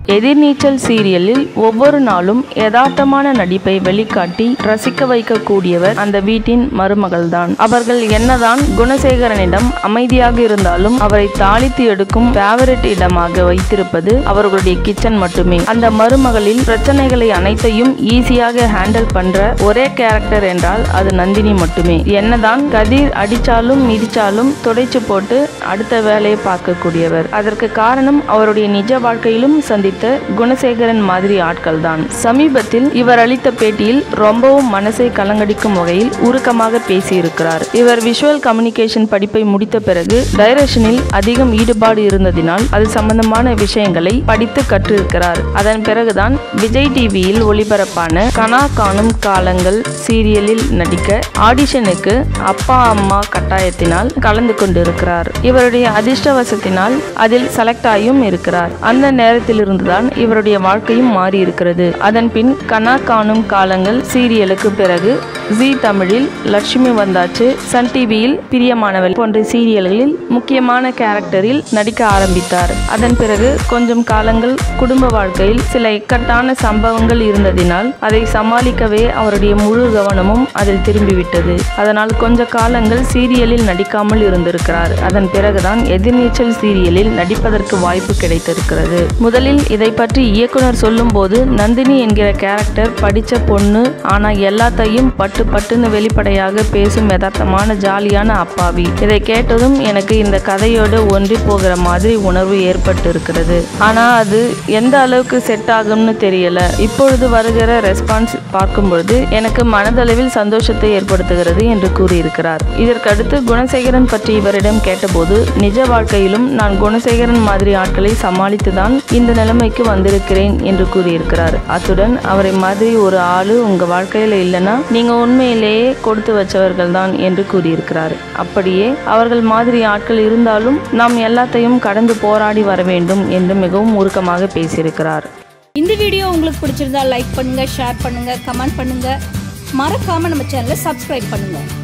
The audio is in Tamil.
எதிர்நீச்சல் சீரியலில் ஒவ்வொரு நாளும் யதார்த்தமான நடிப்பை வெளிக்காட்டி ரசிக்க வைக்கக்கூடியவர் அந்த வீட்டின் மருமகள்தான் அவர்கள் என்னதான் குணசேகரனிடம் அமைதியாக இருந்தாலும் அவரை தாளித்து எடுக்கும் ஃபேவரட் இடமாக வைத்திருப்பது அவர்களுடைய கிச்சன் மட்டுமே அந்த மருமகளில் பிரச்சனைகளை அனைத்தையும் ஈஸியாக ஹேண்டில் பண்ற ஒரே கேரக்டர் என்றால் அது நந்தினி மட்டுமே என்னதான் கதிர் அடிச்சாலும் மிதிச்சாலும் துடைச்சு போட்டு அடுத்த வேலையை பார்க்கக்கூடியவர் அதற்கு காரணம் அவருடைய நிஜ வாழ்க்கையிலும் சந்தித்த குணசேகரன் மாதிரி ஆட்கள் தான் சமீபத்தில் இவர் அளித்த பேட்டியில் ரொம்பவும் மனசை கலங்கடிக்கும் வகையில் உருக்கமாக பேசியிருக்கிறார் இவர் விஷுவல் கம்யூனிகேஷன் படிப்பை முடித்த பிறகு டைரக்ஷனில் அதிகம் ஈடுபாடு இருந்ததினால் அது சம்பந்தமான விஷயங்களை படித்து கற்றிருக்கிறார் அதன் பிறகுதான் விஜய் டிவியில் ஒளிபரப்பான கனா காணும் காலங்கள் சீரியலில் நடிக்க ஆடிஷனுக்கு அப்பா அம்மா கட்டாயத்தினால் கலந்து கொண்டிருக்கிறார் இவருடைய அதிர்ஷ்டவசத்தினால் அதில் செலக்ட் ஆகியும் இருக்கிறார் அந்த நேரத்திலிருந்துதான் இவருடைய வாழ்க்கையும் மாறி இருக்கிறது அதன் பின் கனா காணும் காலங்கள் சீரியலுக்கு பிறகு ஜி தமிழில் லட்சுமி வந்தாச்சு சன் டிவியில் பிரியமானவள் போன்ற சீரியல்களில் முக்கியமான கேரக்டரில் நடிக்க ஆரம்பித்தார் அதன் பிறகு கொஞ்சம் காலங்கள் குடும்ப வாழ்க்கையில் சில இக்கட்டான சம்பவங்கள் இருந்ததினால் அதை சமாளிக்கவே அவருடைய முழு கவனமும் அதில் திரும்பிவிட்டது அதனால் கொஞ்ச காலங்கள் சீரியலில் நடிக்காமல் இருந்திருக்கிறார் அதன் பிறகுதான் எதிர்நீச்சல் சீரியலில் நடிப்பதற்கு வாய்ப்பு கிடைத்திருக்கிறது முதலில் இதை பற்றி இயக்குனர் சொல்லும்போது நந்தினி என்கிற கேரக்டர் படிச்ச பொண்ணு ஆனா எல்லாத்தையும் பட்டு பட்டுன்னு வெளிப்படையாக பேசும் யதார்த்தமான ஜாலியான அப்பாவி இதை கேட்டதும் எனக்கு இந்த கதையோடு ஒன்றி போகிற மாதிரி உணர்வு ஏற்பட்டு இருக்கிறது ஆனா அது எந்த அளவுக்கு செட் ஆகும்னு தெரியல இப்பொழுது வருகிற ரெஸ்பான்ஸ் பார்க்கும்பொழுது எனக்கு மனதளவில் சந்தோஷத்தை ஏற்படுத்துகிறது என்று கூறியிருக்கிறார் இதற்கடுத்து குணசேகரன் பற்றி இவரிடம் கேட்டபோது நிஜ வாழ்க்கையிலும் நான் குணசேகரன் மாதிரி ஆட்களை சமாளித்துதான் இந்த நிலைமைக்கு வந்திருக்கிறேன் என்று கூறியிருக்கிறார் அத்துடன் அவரை மாதிரி ஒரு ஆளு உங்க வாழ்க்கையில இல்லைன்னா நீங்க உண்மையிலேயே கொடுத்து வச்சவர்கள் தான் என்று கூறியிருக்கிறார் அப்படியே அவர்கள் மாதிரி ஆட்கள் இருந்தாலும் நாம் எல்லாத்தையும் கடந்து போராடி வர வேண்டும் என்று மிகவும் உருக்கமாக பேசியிருக்கிறார் இந்த வீடியோ உங்களுக்கு பிடிச்சிருந்தா லைக் பண்ணுங்க ஷேர் பண்ணுங்க கமெண்ட் பண்ணுங்க மறக்காம நம்ம சேனலை சப்ஸ்கிரைப் பண்ணுங்க